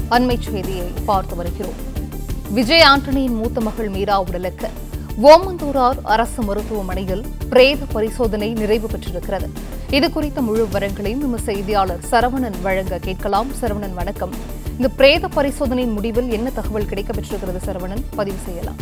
அண்மை செய்தியை பார்த்து வருகிறோம் விஜய் ஆண்டனியின் மூத்த மகள் மீரா உடலுக்கு ஓமந்தூரார் அரசு மருத்துவமனையில் பிரேத பரிசோதனை நிறைவு பெற்றிருக்கிறது இது குறித்த முழு விவரங்களையும் நம்ம செய்தியாளர் சரவணன் வழங்க கேட்கலாம் சரவணன் வணக்கம் இந்த பிரேத பரிசோதனையின் முடிவில் என்ன தகவல் கிடைக்கப்பெற்றிருக்கிறது சரவணன் பதிவு செய்யலாம்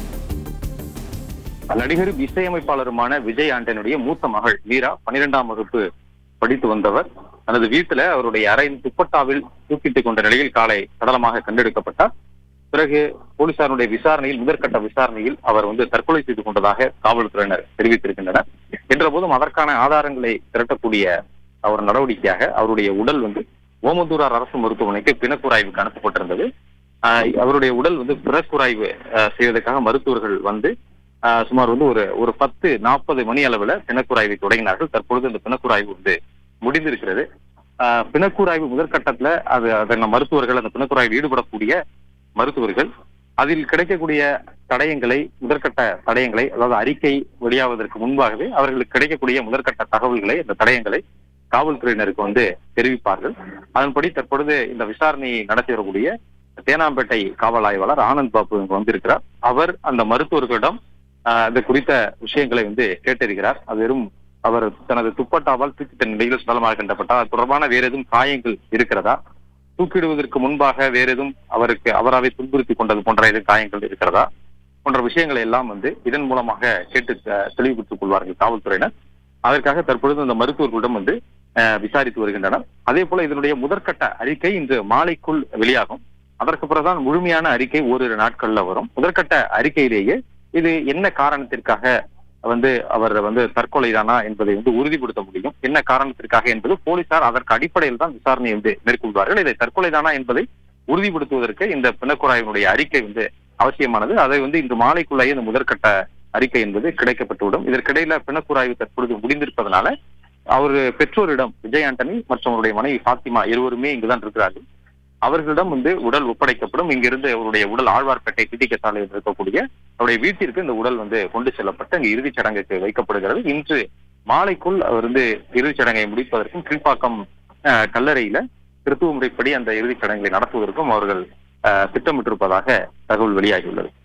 நடிகரும் இசையமைப்பாளருமான விஜய் ஆண்டனுடைய மூத்த மகள் மீரா பன்னிரெண்டாம் வகுப்பு படித்து வந்தவர் தனது வீட்டுல அவருடைய அறையின் துப்பட்டாவில் தூக்கிட்டுக் கொண்ட நிலையில் காலை சடலமாக கண்டெடுக்கப்பட்டார் பிறகு போலீசாருடைய விசாரணையில் முதற்கட்ட விசாரணையில் அவர் வந்து தற்கொலை செய்து கொண்டதாக காவல்துறையினர் தெரிவித்திருக்கின்றனர் என்ற போதும் அதற்கான ஆதாரங்களை திரட்டக்கூடிய அவர் நடவடிக்கையாக அவருடைய உடல் வந்து ஓமந்தூரார் அரசு மருத்துவமனைக்கு பிணக்குறாய்வுக்கு அனுப்பப்பட்டிருந்தது ஆஹ் அவருடைய உடல் வந்து பிறக்குறாய்வு ஆஹ் செய்வதற்காக மருத்துவர்கள் வந்து ஆஹ் சுமார் வந்து ஒரு ஒரு பத்து நாற்பது மணி அளவுல பிணக்குறாய்வை தொடங்கினார்கள் தற்பொழுது இந்த பிணக்குறாய்வு வந்து முடிந்திருக்கிறது ஆஹ் பிணக்குறாய்வு முதற்கட்டத்துல அது அதன் மருத்துவர்கள் அந்த பிணக்குறாய்வில் ஈடுபடக்கூடிய மருத்துவர்கள் அதில் கிடைக்கக்கூடிய தடயங்களை முதற்கட்ட தடயங்களை அதாவது அறிக்கை வெளியாவதற்கு முன்பாகவே அவர்களுக்கு கிடைக்கக்கூடிய முதற்கட்ட தகவல்களை அந்த தடயங்களை காவல்துறையினருக்கு வந்து தெரிவிப்பார்கள் அதன்படி தற்பொழுது இந்த விசாரணையை நடத்தி வரக்கூடிய தேனாம்பேட்டை காவல் ஆய்வாளர் ஆனந்த் பாபு இங்கு வந்திருக்கிறார் அவர் அந்த மருத்துவர்களிடம் ஆஹ் இது குறித்த விஷயங்களை வந்து கேட்டறிகிறார் அது வெறும் அவர் தனது துப்பட்டாவால் தூக்கிட்ட நிலையில் சுடலமாக கண்டப்பட்டார் அது தொடர்பான வேற எதுவும் காயங்கள் இருக்கிறதா தூக்கிடுவதற்கு முன்பாக வேற எதுவும் அவருக்கு அவராவே துன்புறுத்தி கொண்டது போன்ற எதுவும் காயங்கள் இருக்கிறதா போன்ற விஷயங்களை எல்லாம் வந்து இதன் மூலமாக கேட்டு அஹ், தெளிவுபடுத்திக் கொள்வார்கள் காவல்துறையினர் அதற்காக தற்பொழுது அந்த மருத்துவர்களிடம் வந்து அஹ், விசாரித்து வருகின்றனர் அதே போல இதனுடைய முதற்கட்ட அறிக்கை இன்று மாலைக்குள் வெளியாகும் அதற்கு பிறகுதான் முழுமையான அறிக்கை ஓரிரு நாட்கள்ல வரும் முதற்கட்ட அறிக்கையிலேயே இது என்ன காரணத்திற்காக வந்து அவர் வந்து தற்கொலைதானா என்பதை வந்து உறுதிப்படுத்த முடியும் என்ன காரணத்திற்காக என்பது போலீசார் அதற்கு அடிப்படையில் தான் விசாரணை வந்து மேற்கொள்வார்கள் இதை தற்கொலைதானா என்பதை உறுதிப்படுத்துவதற்கு இந்த பிணக்குறாயினுடைய அறிக்கை வந்து அவசியமானது அதை வந்து இன்று மாலைக்குள்ளேயே இந்த முதற்கட்ட அறிக்கை என்பது கிடைக்கப்பட்டுவிடும் இதற்கிடையில பிணக்குறாய்வு தற்பொழுது முடிந்திருப்பதனால அவர் பெற்றோரிடம் விஜய் ஆண்டனி மற்றும் அவருடைய மனைவி ஃபாத்திமா இருவருமே இங்குதான் இருக்கிறார்கள் அவர்களிடம் வந்து உடல் ஒப்படைக்கப்படும் இங்கிருந்து அவருடைய உடல் ஆழ்வார்பேட்டை சிட்டிக்க சாலையில் இருக்கக்கூடிய அவருடைய வீட்டிற்கு இந்த உடல் வந்து கொண்டு செல்லப்பட்டு அங்கு இறுதிச் சடங்குக்கு வைக்கப்படுகிறது இன்று மாலைக்குள் அவர் வந்து இறுதிச் சடங்கை முடிப்பதற்கும் கீழ்ப்பாக்கம் அஹ், கல்லறையில கிறித்துவ முறைப்படி அந்த இறுதிச் சடங்குகளை நடத்துவதற்கும் அவர்கள் அஹ், திட்டமிட்டிருப்பதாக தகவல் வெளியாகியுள்ளது